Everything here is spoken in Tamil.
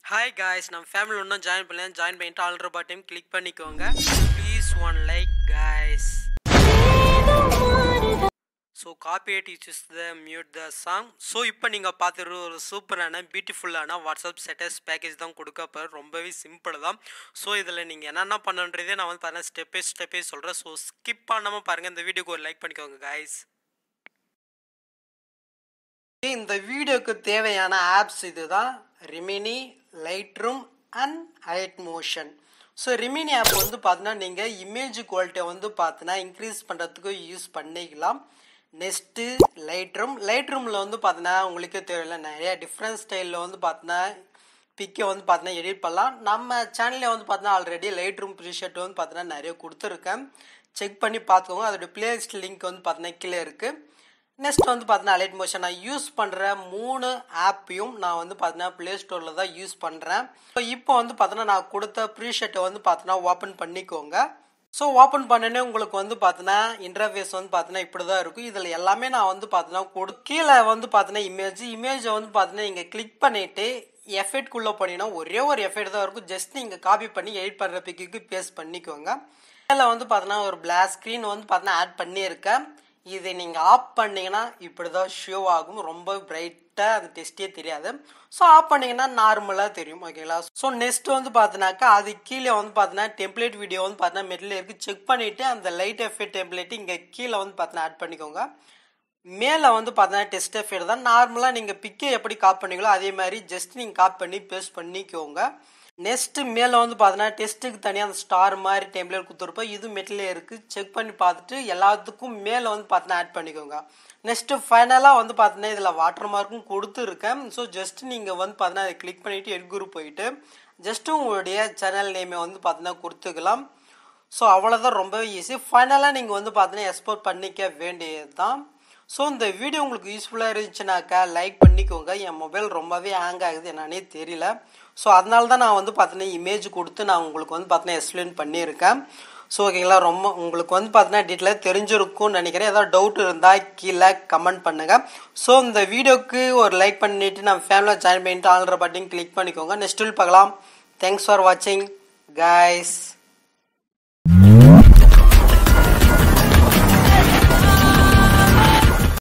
ஹாய் காய்ஸ் நம்ம ஃபேமிலி இன்னும் ஜாயின் பண்ணல ஜாயின் பண்ணிட்டு ஆல்ரெடி பட்டன் கிளிக் பண்ணிக்கோங்க please one like guys so copyright use the mute the song so இப்போ நீங்கள் பார்த்துரு ஒரு சூப்பரான பியூட்டிஃபுல்லான வாட்ஸ்அப் ஸ்டேட்டஸ் பேக்கேஜ் தான் கொடுக்க போகிறேன் ரொம்பவே சிம்பிள் தான் ஸோ இதில் நீங்கள் என்னென்ன பண்ணுன்றதே நான் வந்து பாருங்கள் ஸ்டெப் பை ஸ்டெப்பே சொல்கிறேன் ஸோ ஸ்கிப் பண்ணாமல் பாருங்கள் இந்த வீடியோக்கு ஒரு லைக் பண்ணிக்கோங்க காய்ஸ் இந்த வீடியோக்கு தேவையான ஆப்ஸ் இதுதான் Remini Lightroom and Alight Motion so Remini app வந்து பார்த்தீங்கன்னா நீங்கள் இமேஜ் குவாலிட்டியை வந்து பார்த்தீங்கன்னா இன்க்ரீஸ் பண்ணுறதுக்கு யூஸ் பண்ணிக்கலாம் நெக்ஸ்ட்டு லைட் ரூம் லைட் ரூமில் வந்து பார்த்தீங்கன்னா உங்களுக்கே தெரியல நிறைய டிஃப்ரெண்ட் ஸ்டைலில் வந்து பார்த்தீங்கன்னா பிக்கை வந்து பார்த்தீங்கன்னா எடிட் பண்ணலாம் நம்ம சேனலில் வந்து பார்த்தீங்கன்னா ஆல்ரெடி லைட் ரூம் ப்ரீஷர்ட் வந்து பார்த்தீங்கன்னா நிறைய கொடுத்துருக்கேன் செக் பண்ணி பார்த்துக்கோங்க அதோட பிளேலிஸ்ட் லிங்க் வந்து பார்த்தீங்கன்னா கீழே இருக்குது நெக்ஸ்ட் வந்து பார்த்தீங்கன்னா அலைட் மோஷன் நான் யூஸ் பண்ணுற மூணு ஆப்பையும் நான் வந்து பார்த்தீங்கன்னா ப்ளே ஸ்டோரில் தான் யூஸ் பண்ணுறேன் ஸோ இப்போ வந்து பார்த்தீங்கன்னா நான் கொடுத்த ப்ரீஷர்ட்டை வந்து பார்த்தீங்கன்னா ஓப்பன் பண்ணிக்கோங்க ஸோ ஓப்பன் பண்ணனே உங்களுக்கு வந்து பார்த்தீங்கன்னா இன்டர்ஃபேஸ் வந்து பார்த்தீங்கன்னா இப்படி தான் இருக்கும் இதில் எல்லாமே நான் வந்து பார்த்தீங்கன்னா கொடு கீழே வந்து பார்த்தீங்கன்னா இமேஜ் இமேஜை வந்து பார்த்தீங்கன்னா இங்கே கிளிக் பண்ணிவிட்டு எஃபெக்ட்குள்ளே போனீங்கன்னா ஒரே ஒரு எஃபெக்ட் தான் இருக்கும் ஜஸ்ட் நீங்கள் காப்பி பண்ணி எடிட் பண்ணுற பிக்கு பேஸ்ட் பண்ணிக்கோங்க இதில் வந்து பார்த்தீங்கன்னா ஒரு பிளாக் ஸ்க்ரீன் வந்து பார்த்தீங்கன்னா ஆட் பண்ணியிருக்கேன் இதை நீங்கள் ஆஃப் பண்ணிங்கன்னா இப்படி தான் ஷோ ஆகும் ரொம்ப பிரைட்டாக அது டெஸ்ட்டே தெரியாது ஸோ ஆஃப் பண்ணிங்கன்னா நார்மலாக தெரியும் ஓகேங்களா ஸோ நெக்ஸ்ட் வந்து பார்த்தினாக்கா அது கீழே வந்து பார்த்தீங்கன்னா டெம்ப்ளேட் வீடியோ வந்து பார்த்தீங்கன்னா மெட்டில் இருக்குது செக் பண்ணிவிட்டு அந்த லைட் எஃபெக்ட் டெம்ப்ளேட் இங்கே கீழே வந்து பார்த்தீங்கன்னா ஆட் பண்ணிக்கோங்க மேலே வந்து பார்த்தீங்கன்னா டெஸ்ட் எஃபெக்ட் தான் நார்மலாக நீங்கள் பிக்கை எப்படி காப் பண்ணீங்களோ அதே மாதிரி ஜஸ்ட் நீங்கள் காப் பண்ணி பேஸ்ட் பண்ணிக்கோங்க நெக்ஸ்ட்டு மேலே வந்து பார்த்தீங்கன்னா டெஸ்ட்டுக்கு தனியாக அந்த ஸ்டார் மாதிரி டெம்ப்ளேட் கொடுத்துருப்போம் இது மெட்டிலே இருக்குது செக் பண்ணி பார்த்துட்டு எல்லாத்துக்கும் மேலே வந்து பார்த்தீங்கன்னா ஆட் பண்ணிக்கோங்க நெக்ஸ்ட்டு ஃபைனலாக வந்து பார்த்தீங்கன்னா இதில் வாட்டர் மார்க்கும் கொடுத்துருக்கேன் ஸோ ஜஸ்ட் நீங்கள் வந்து பார்த்தீங்கன்னா அதை கிளிக் பண்ணிவிட்டு எட் குரூப் போயிட்டு ஜஸ்ட்டு உங்களுடைய சேனல் நேமை வந்து பார்த்தீங்கன்னா கொடுத்துக்கலாம் ஸோ அவ்வளோதான் ரொம்பவே ஈஸி ஃபைனலாக நீங்கள் வந்து பார்த்தீங்கன்னா எக்ஸ்போர்ட் பண்ணிக்க வேண்டியது தான் ஸோ இந்த வீடியோ உங்களுக்கு யூஸ்ஃபுல்லாக இருந்துச்சுனாக்கா லைக் பண்ணிக்கோங்க என் மொபைல் ரொம்பவே ஹேங் ஆகுது என்னன்னே தெரியல ஸோ அதனால தான் நான் வந்து பார்த்தீங்கன்னா இமேஜ் கொடுத்து நான் உங்களுக்கு வந்து பார்த்தீங்கன்னா எக்ஸ்பிளைன் பண்ணியிருக்கேன் ஸோ ஓகேங்களா ரொம்ப உங்களுக்கு வந்து பார்த்தீங்கன்னா டீட்டெயிலாக தெரிஞ்சிருக்கும்னு நினைக்கிறேன் ஏதாவது டவுட் இருந்தால் கீழே கமெண்ட் பண்ணுங்கள் ஸோ இந்த வீடியோக்கு ஒரு லைக் பண்ணிவிட்டு நம்ம ஃபேமிலியில் ஜாயின் பண்ணிட்டு ஆல்ரெடி பட்டன் கிளிக் பண்ணிக்கோங்க நெக்ஸ்ட் வீல் பார்க்கலாம் தேங்க்ஸ் ஃபார் வாட்சிங் கைஸ்